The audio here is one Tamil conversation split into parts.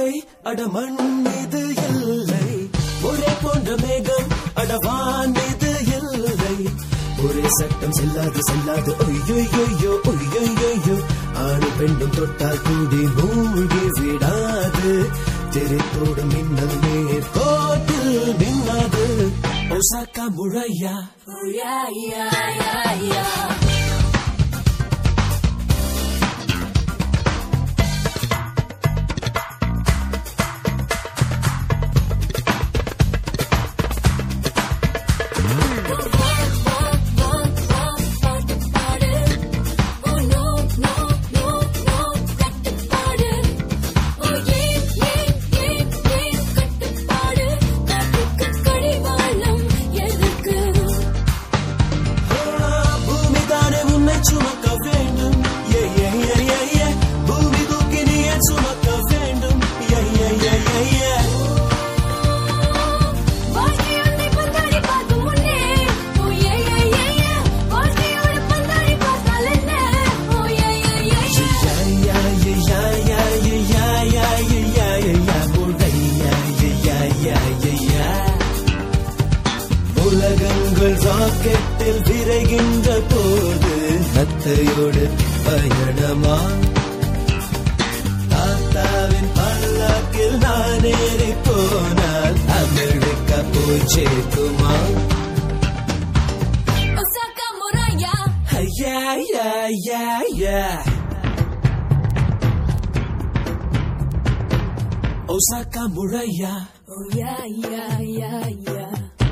வாழ்க்கை அடமண் மீது இல்லை ஒரே போன்ற மேகம் அடவான் மீது இல்லை ஒரே சட்டம் செல்லாது செல்லாது ஒய்யொய்யோ ஒய்யொய்யோ ஆணு பெண்ணும் தொட்டால் கூடி மூழ்கி விடாது தெரித்தோடும் மின்னல் நேர் கோட்டில் மின்னாது ஒசாக்கா முழையா Oh yeah, yeah, yeah, yeah. பூமிதானே உன்னை சுமக்க வேண்டும் ஏ, ஏ, ஏ, ஏ, ஏ. பூமி தூக்கி நீயே சுமக்க வேண்டும் ஏ, ஏ, ஏ, ஏ, ஏ. யா, யா, யா, யா, யா, யா, யா, யா, யா, யா, யா, முளை, யா, யா, யா, யா, யா, யா. உலகங்கள் ராக்கெட்டில் விரைகின்ற போது நத்தையோடு பயணமா தாத்தாவின் பல்லாக்கில் நான் ஏறி போனால் அமெரிக்கா போய் சேர்க்குமா Yeah, yeah, yeah, yeah. Osaka Muraya. Oh yeah, yeah, yeah, yeah.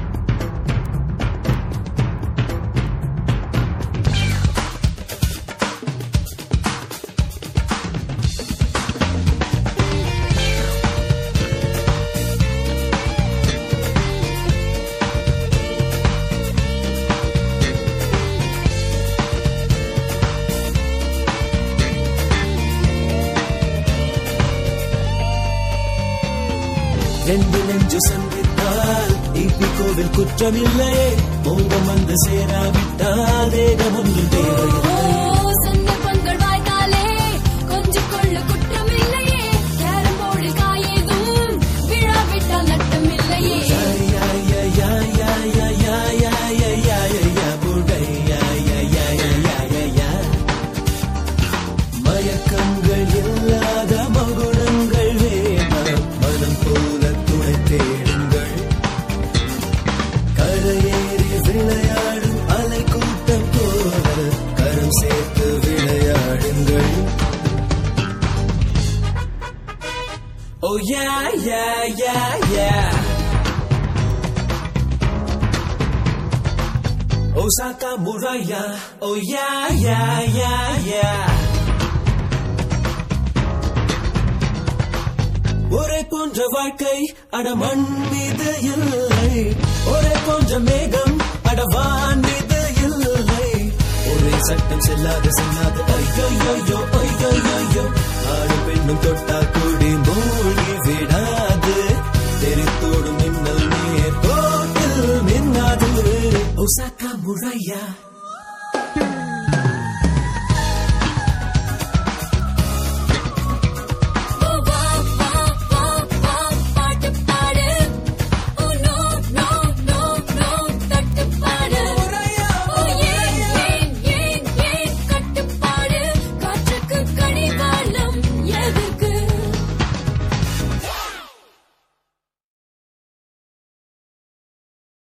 ரெண்டு நெஞ்சு சந்தித்தால் இப்பி கோவில் குற்றமில்லையே மோகம் வந்து சேராவிட்டால் தேகம் ஒன்று தேவையில்லை சந்தர்ப்பங்கள் வாய்த்தாலே கொஞ்சம் கொள்ள குற்றமில்லையே கேரம் போர்டில் காயேதும் விழாவிட்டால் நட்டமில்லையே யா, யா, யா, யா, யா, யா, யா, யா, யா, யா, யா, புடை, யா, யா, யா, யா, யா, யா, யா. மயக்கங்கள் இல்லாத மகுடங்கள் வேண்டாம் மனம் போல துணை தேடுங்கள் கரையேறி விளையாடும் அலை கூட்டம் போல கரம் சேர்த்து விளையாடுங்கள் ஓ யா யா யா யா Osaka Muraya, oh yeah, yeah, yeah, yeah. ஒரே போன்ற வாழ்க்கை அடமண் மீது இல்லை ஒரே போன்ற மேகம் அடவான் மீது இல்லை ஒரே சட்டம் செல்லாது செல்லாது ஐயோ ஐயோ ஆடு பெண்ணும் தொட்டா கூடி மூழ்கி விடாது தெரித்தோடும் மின்னல் நேர் கோட்டில் மின்னாது ஒசாக்கா முறையா